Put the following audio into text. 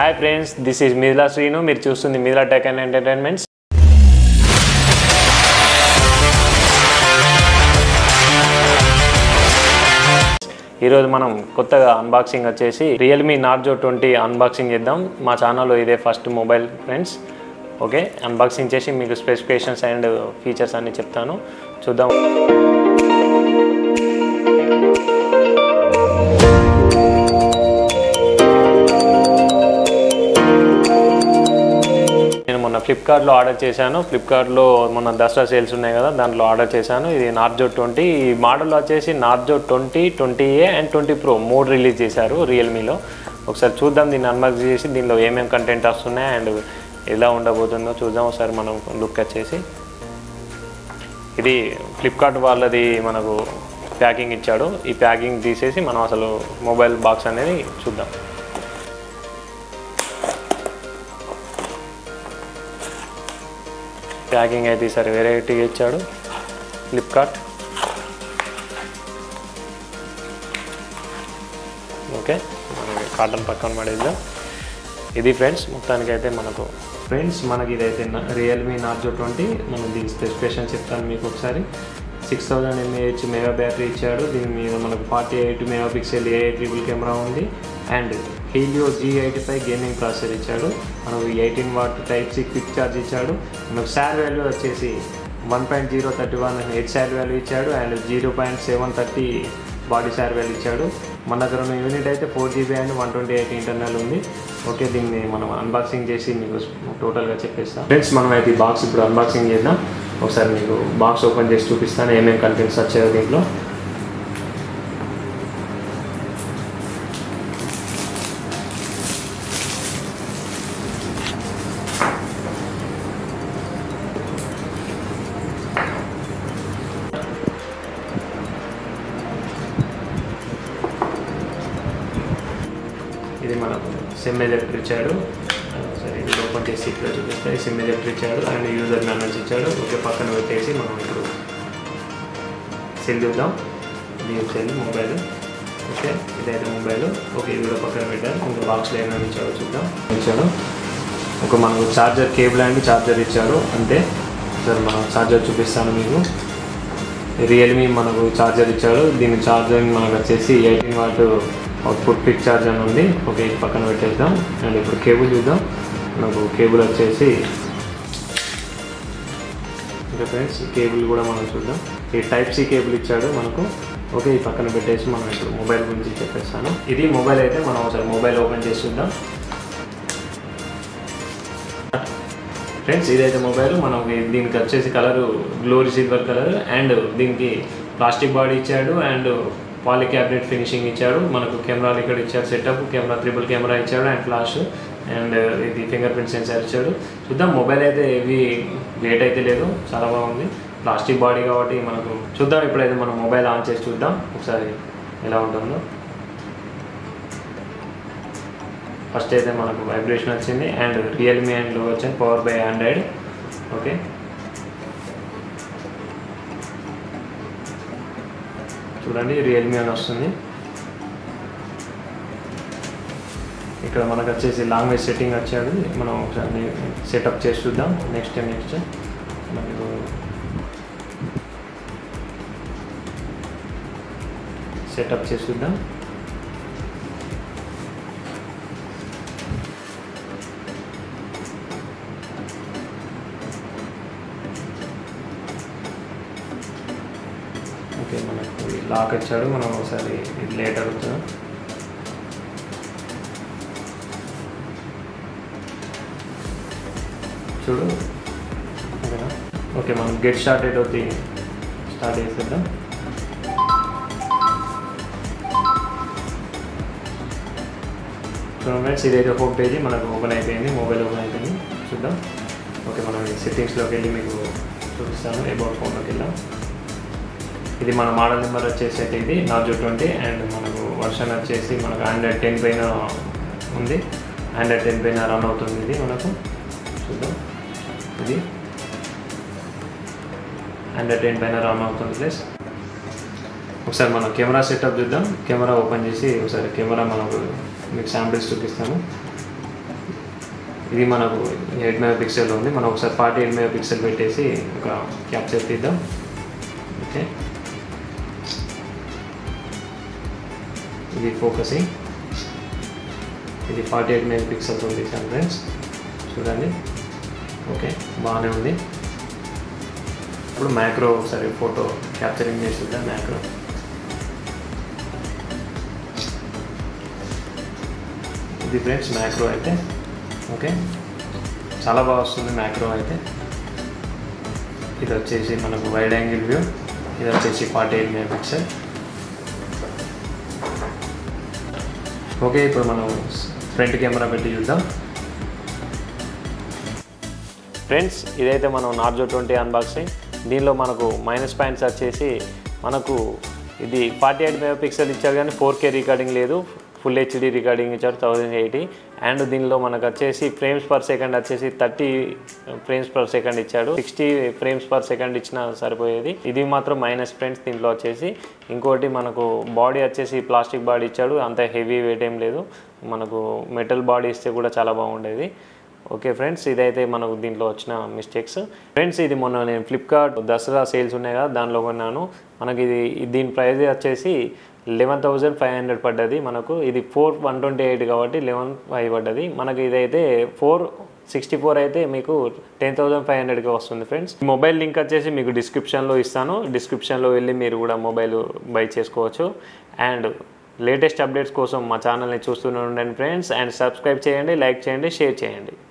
hi friends this is Mithila Srinu మీరు చూస్తుంది Mithila tech and entertainments ఈరోజు మనం కొత్తగా అన్బాక్సింగ్ వచ్చేసి రియల్మీ నార్జో ట్వంటీ అన్బాక్సింగ్ చేద్దాం మా ఛానల్లో ఇదే first mobile friends okay unboxing చేసి మీకు స్పెసిఫికేషన్స్ అండ్ ఫీచర్స్ అన్ని చెప్తాను చూద్దాం నేను మొన్న ఫ్లిప్కార్ట్లో ఆర్డర్ చేశాను ఫ్లిప్కార్ట్లో మొన్న దసరా సేల్స్ ఉన్నాయి కదా దాంట్లో ఆర్డర్ చేశాను ఇది నార్జో ట్వంటీ ఈ మోడల్ వచ్చేసి Narzo twenty twenty A and twenty pro మూడు రిలీజ్ చేశారు రియల్మీలో ఒకసారి చూద్దాం దీన్ని అన్బాక్స్ చేసి దీనిలో ఏమేమి కంటెంట్ వస్తున్నాయి అండ్ ఎలా ఉండబోతుందో చూద్దాం ఒకసారి మనం లుక్ వచ్చేసి ఇది ఫ్లిప్కార్ట్ వాళ్ళది మనకు ప్యాకింగ్ ఇచ్చాడు ఈ ప్యాకింగ్ తీసేసి మనం అసలు మొబైల్ బాక్స్ అనేది చూద్దాం ప్యాకింగ్ అయితే ఈసారి వెరైటీగా ఇచ్చాడు ఫ్లిప్కార్ట్ ఓకే మనకి కాటన్ పక్కన పడేద్దాం ఇది ఫ్రెండ్స్ మొత్తానికి అయితే మనకు ఫ్రెండ్స్ మనకి ఇదైతే రియల్మీ నార్జో ట్వంటీ మనం దీని స్పెసిఫికేషన్ చెప్తాను మీకు ఒకసారి six thousand M A H mega battery ఇచ్చాడు దీని మీద మనకు forty eight mega megapixel a triple camera ఉంది and Helio G eighty five gaming processor ఇచ్చాడు మనకు eighteen watt type C quick charge ఇచ్చాడు మనకు శార్ వాల్యూ వచ్చేసి one point zero thirty one head SAR value ఇచ్చాడు and zero point seven thirty body SAR value ఇచ్చాడు మన దగ్గర ఉన్న యూనిట్ అయితే four GB and one twenty eight internal ఉంది ఓకే దీన్ని మనం అన్బాక్సింగ్ చేసి మీకు టోటల్గా చెప్పేస్తాం ఫ్రెండ్స్ మనం అయితే ఈ బాక్స్ ఇప్పుడు అన్బాక్సింగ్ చేద్దాం ఒకసారి మీకు బాక్స్ ఓపెన్ చేసి చూపిస్తాను ఏమేమి కంటెంట్స్ వచ్చాయో దీంట్లో ఇది మనకు సిమ్ ఎలక్ట్రిక్ ఇచ్చాడు సరే ఇది ఓపెన్ చేసి ఇక్కడ చూపిస్తే సిమ్ ఎలక్ట్రిక్ ఇచ్చాడు అండ్ యూజర్ మాన్యువల్స్ ఇచ్చాడు ఓకే పక్కన పెట్టేసి మనం ఇప్పుడు సెల్ చూద్దాం ఇది సెల్ మొబైల్ ఓకే ఇదైతే మొబైల్ ఓకే ఇది కూడా పక్కన పెట్టారు ఇంకా బాక్స్లో ఏమైనా ఇచ్చాడో చూద్దాం ఇచ్చాడు ఒక మనకు ఛార్జర్ కేబుల్ అండ్ ఛార్జర్ ఇచ్చాడు అంతే సరే మనం ఛార్జర్ చూపిస్తాను మీకు రియల్మీ మనకు ఛార్జర్ ఇచ్చాడు దీని ఛార్జర్ మనకు వచ్చేసి eighteen watt output peak charge అని ఉంది ఓకే ఇది పక్కన పెట్టేద్దాం అండ్ ఇప్పుడు కేబుల్ చూద్దాం మనకు కేబుల్ వచ్చేసి ఓకే ఫ్రెండ్స్ కేబుల్ కూడా మనం చూద్దాం ఈ టైప్ సి కేబుల్ ఇచ్చాడు మనకు ఓకే ఈ పక్కన పెట్టేసి మనం ఇప్పుడు మొబైల్ గురించి చెప్పేస్తాను ఇది మొబైల్ అయితే మనం ఒకసారి మొబైల్ ఓపెన్ చేసి చూద్దాం ఫ్రెండ్స్ ఇదైతే మొబైల్ మనం దీనికి వచ్చేసి colour glory silver colour and దీనికి ప్లాస్టిక్ బాడీ ఇచ్చాడు అండ్ పాలి క్యాబినెట్ ఫినిషింగ్ ఇచ్చాడు మనకు కెమెరాలు ఇక్కడ ఇచ్చాడు సెటప్ కెమెరా త్రిబుల్ కెమెరా ఇచ్చాడు అండ్ ఫ్లాష్ అండ్ ఇది ఫింగర్ ప్రింట్ సెన్సార్ ఇచ్చాడు చూద్దాం మొబైల్ అయితే ఏవి వెయిట్ అయితే లేదు చాలా బాగుంది ప్లాస్టిక్ బాడీ కాబట్టి మనకు చూద్దాం ఇప్పుడైతే మనం మొబైల్ ఆన్ చేసి చూద్దాం ఒకసారి ఎలా ఉంటుందో ఫస్ట్ అయితే మనకు వైబ్రేషన్ వచ్చింది అండ్ రియల్మీ అండ్ లో వచ్చింది పవర్ బై ఆండ్రాయిడ్ ఓకే చూడండి రియల్మీ అని వస్తుంది ఇక్కడ మనకు వచ్చేసి లాంగ్వేజ్ సెట్టింగ్ వచ్చాడు మనం ఒకసారి సెటప్ చేసి చూద్దాం నెక్స్ట్ నెక్స్ట్ మనకు సెటప్ చేసి చూద్దాం ఓకే మనకు ఈ లాక్ ఇచ్చాడు మనం ఒకసారి ఇది లేట్ అడుగుతున్నాం చూడు ఓకేనా ఓకే మనం గెట్ స్టార్ట్ అవుతుంది స్టార్ట్ చేసేద్దాం చూడండి ఫ్రెండ్స్ ఇదైతే హోమ్ పేజీ మనకు ఓపెన్ అయిపోయింది మొబైల్ ఓపెన్ అయిపోయింది చూద్దాం ఓకే మనం సెట్టింగ్స్లోకి వెళ్ళి మీకు చూపిస్తాను అబౌట్ ఫోన్లోకి వెళ్దాం ఇది మన మోడల్ నెంబర్ వచ్చేసి అయితే ఇది నార్జో ట్వంటీ అండ్ మనకు వర్షన్ వచ్చేసి మనకు ఆండ్రాయిడ్ టెన్ పైన ఉంది ఆండ్రాయిడ్ టెన్ పైన రన్ అవుతుంది ఇది మనకు చూద్దాం ఇది ఆండ్రాయిడ్ టెన్ పైన రన్ అవుతుంది ప్లస్ ఒకసారి మనం కెమెరా సెటప్ చూద్దాం కెమెరా ఓపెన్ చేసి ఒకసారి కెమెరా మనకు మీకు శాంపిల్స్ చూపిస్తాను ఇది మనకు ఎయిట్ మెగా పిక్సెల్ ఉంది మనం ఒకసారి ఫార్టీ ఎయిట్ మెగా పిక్సెల్ పెట్టేసి ఒక క్యాప్చర్ తీద్దాం ఓకే ఇది ఫోకసింగ్ ఇది ఫార్టీ ఎయిట్ మెగా పిక్సెల్స్ ఉంది ఫ్రెండ్స్ చూడండి ఓకే బాగానే ఉంది ఇప్పుడు మ్యాక్రో ఒకసారి ఫోటో క్యాప్చరింగ్ చేసి చూద్దాం మ్యాక్రో ఇది ఫ్రెండ్స్ మ్యాక్రో అయితే ఓకే చాలా బాగా వస్తుంది మ్యాక్రో అయితే ఇది వచ్చేసి మనకు వైడ్ యాంగిల్ వ్యూ ఇది వచ్చేసి forty eight mega pixel okay ఇప్పుడు మనం ఫ్రంట్ కెమెరా పెట్టి చూద్దాం ఫ్రెండ్స్ ఇదైతే మనం నార్జో ట్వంటీ అన్బాక్సింగ్ దీనిలో మనకు మైనస్ పాయింట్స్ వచ్చేసి మనకు ఇది ఫార్టీ ఎయిట్ మెగా పిక్సెల్ ఇచ్చారు కానీ ఫోర్ కే రికార్డింగ్ లేదు ఫుల్ హెచ్డి రికార్డింగ్ ఇచ్చారు థౌజండ్ ఎయిటీ అండ్ దీనిలో మనకు వచ్చేసి ఫ్రేమ్స్ పర్ సెకండ్ వచ్చేసి థర్టీ ఫ్రేమ్స్ పర్ సెకండ్ ఇచ్చాడు సిక్స్టీ ఫ్రేమ్స్ పర్ సెకండ్ ఇచ్చినా సరిపోయేది ఇది మాత్రం మైనస్ ఫ్రెండ్స్ దీంట్లో వచ్చేసి ఇంకోటి మనకు బాడీ వచ్చేసి ప్లాస్టిక్ బాడీ ఇచ్చాడు అంత హెవీ వెయిట్ ఏం లేదు మనకు మెటల్ బాడీ ఇస్తే కూడా చాలా బాగుండేది ఓకే ఫ్రెండ్స్ ఇదైతే మనకు దీంట్లో వచ్చిన మిస్టేక్స్ ఫ్రెండ్స్ ఇది మొన్న నేను ఫ్లిప్కార్ట్ దసరా సేల్స్ ఉన్నాయి కదా దానిలో కొన్నాను మనకి ఇది దీని ప్రైస్ వచ్చేసి లెవెన్ థౌజండ్ ఫైవ్ హండ్రెడ్ పడ్డది మనకు ఇది ఫోర్ వన్ ట్వంటీ ఎయిట్ కాబట్టి లెవెన్ ఫైవ్ పడ్డది మనకి ఇదైతే ఫోర్ సిక్స్టీ ఫోర్ అయితే మీకు టెన్ థౌసండ్ ఫైవ్ హండ్రెడ్కి వస్తుంది ఫ్రెండ్స్ మొబైల్ లింక్ వచ్చేసి మీకు డిస్క్రిప్షన్లో ఇస్తాను డిస్క్రిప్షన్లో వెళ్ళి మీరు కూడా మొబైల్ బై చేసుకోవచ్చు అండ్ లేటెస్ట్ అప్డేట్స్ కోసం మా ఛానల్ని చూస్తూనే ఉండండి ఫ్రెండ్స్ అండ్ సబ్స్క్రైబ్ చేయండి లైక్ చేయండి షేర్ చేయండి